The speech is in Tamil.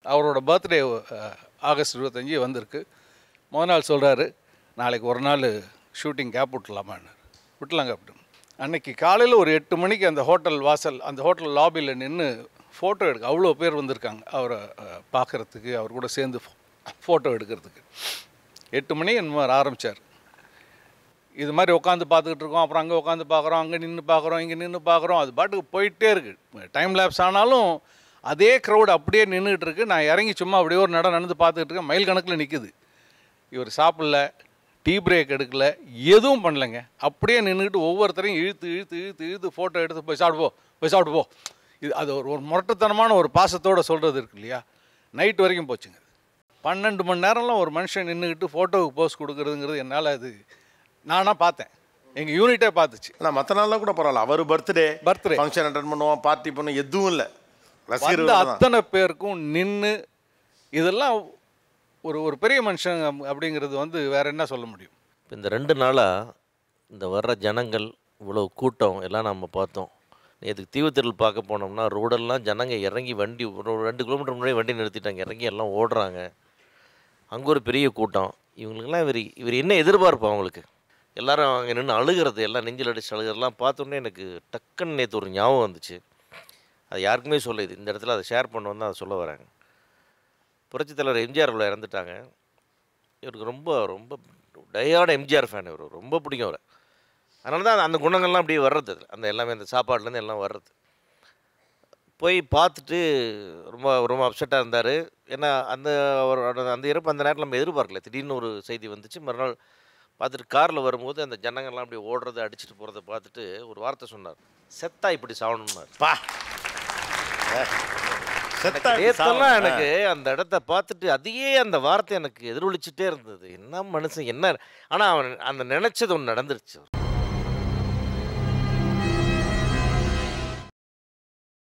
அவரோட பர்த்டே ஆகஸ்ட் இருபத்தஞ்சி வந்திருக்கு முதல் நாள் சொல்கிறாரு நாளைக்கு ஒரு நாள் ஷூட்டிங் கேப் விட்டுலாமான்னு விட்டலாங்க அப்படின்னு அன்னைக்கு காலையில் ஒரு எட்டு மணிக்கு அந்த ஹோட்டல் வாசல் அந்த ஹோட்டல் லாபியில் நின்று ஃபோட்டோ எடுக்க அவ்வளோ பேர் வந்திருக்காங்க அவரை பார்க்குறதுக்கு அவர் கூட சேர்ந்து ஃபோட்டோ எடுக்கிறதுக்கு எட்டு மணி என்னமோ ஆரம்பித்தார் இது மாதிரி உட்காந்து பார்த்துக்கிட்டு இருக்கோம் அப்புறம் அங்கே உட்காந்து பார்க்குறோம் அங்கே நின்று பார்க்குறோம் இங்கே நின்று பார்க்குறோம் அது பாட்டுக்கு போயிட்டே இருக்குது டைம் லேப்ஸ் ஆனாலும் அதே க்ரௌட் அப்படியே நின்றுட்டு இருக்கு நான் இறங்கி சும்மா அப்படியே ஒரு நடம் நடந்து பார்த்துக்கிட்டு இருக்கேன் மைல் கணக்கில் நிற்குது இவர் சாப்பிடல டீ பிரேக் எடுக்கல எதுவும் பண்ணலைங்க அப்படியே நின்றுட்டு ஒவ்வொருத்தரையும் இழுத்து இழுத்து இழுத்து இழுத்து ஃபோட்டோ எடுத்து போய் சாப்பிட்டு போ போய் சாப்பிட்டு போ இது அது ஒரு ஒரு முரட்டுத்தனமான ஒரு பாசத்தோட சொல்கிறது இருக்கு இல்லையா நைட் வரைக்கும் போச்சுங்க பன்னெண்டு மணி நேரம்லாம் ஒரு மனுஷன் நின்றுக்கிட்டு ஃபோட்டோவுக்கு போஸ் கொடுக்குறதுங்கிறது என்னால் அது நானாக பார்த்தேன் எங்கள் யூனிட்டே பார்த்துச்சு ஆனால் மற்ற நாள்லாம் கூட பரவாயில்ல அவர் பர்த்டே Birthday. ஃபங்க்ஷன் அட்டன் பண்ணுவோம் பார்ட்டி பண்ணுவோம் எதுவும் இல்லை வந்த ரசிகர்கள் தான் அத்தனை பேருக்கும் நின்று இதெல்லாம் ஒரு ஒரு பெரிய மனுஷன் அப்படிங்கிறது வந்து வேற என்ன சொல்ல முடியும் இப்போ இந்த ரெண்டு நாளாக இந்த வர்ற ஜனங்கள் இவ்வளோ கூட்டம் எல்லாம் நம்ம பார்த்தோம் நேற்றுக்கு தீவுத்திரல் பார்க்க போனோம்னா ரோடெல்லாம் ஜனங்க இறங்கி வண்டி ஒரு ரெண்டு கிலோமீட்டர் முன்னாடி வண்டி நிறுத்திட்டாங்க இறங்கி எல்லாம் ஓடுறாங்க அங்கே ஒரு பெரிய கூட்டம் இவங்களுக்கெல்லாம் இவர் இவர் என்ன எதிர்பார்ப்பு அவங்களுக்கு எல்லாரும் அங்கே நின்று அழுகிறது எல்லாம் நெஞ்சில் அடிச்சு அழுகிறதெல்லாம் பார்த்தோன்னே எனக்கு டக்குன்னு நேற்று ஒரு ஞாபகம் வந்துச்சு அது யாருக்குமே சொல்லுது இந்த இடத்துல அதை ஷேர் பண்ணுவோம் தான் அதை சொல்ல வராங்க புரட்சித் தலைவர் எம்ஜிஆர் அவர்கள் இறந்துட்டாங்க இவருக்கு ரொம்ப ரொம்ப டயாட எம்ஜிஆர் ஃபேன் இவர் ரொம்ப பிடிக்கும் அவரை அதனால தான் அந்த குணங்கள்லாம் அப்படியே வர்றது அதுல. அந்த எல்லாமே அந்த சாப்பாடுலேருந்து எல்லாம் வர்றது போய் பார்த்துட்டு ரொம்ப ரொம்ப அப்செட்டாக இருந்தார் ஏன்னா அந்த அவரோட அந்த இறப்பு அந்த நேரத்தில் நம்ம எதிர்பார்க்கல திடீர்னு ஒரு செய்தி வந்துச்சு மறுநாள் பார்த்துட்டு காரில் வரும்போது அந்த ஜனங்கள்லாம் அப்படியே ஓடுறதை அடிச்சுட்டு போகிறத பார்த்துட்டு ஒரு வார்த்தை சொன்னார் செத்தா இப்படி சாவணும்னார் பா செத்தா நேத்தெல்லாம் எனக்கு அந்த இடத்த பார்த்துட்டு அதையே அந்த வார்த்தை எனக்கு எதிரொலிச்சுட்டே இருந்தது என்ன மனுஷன் என்ன ஆனால் அவன் அந்த நினைச்சது ஒன்று நடந்துருச்சு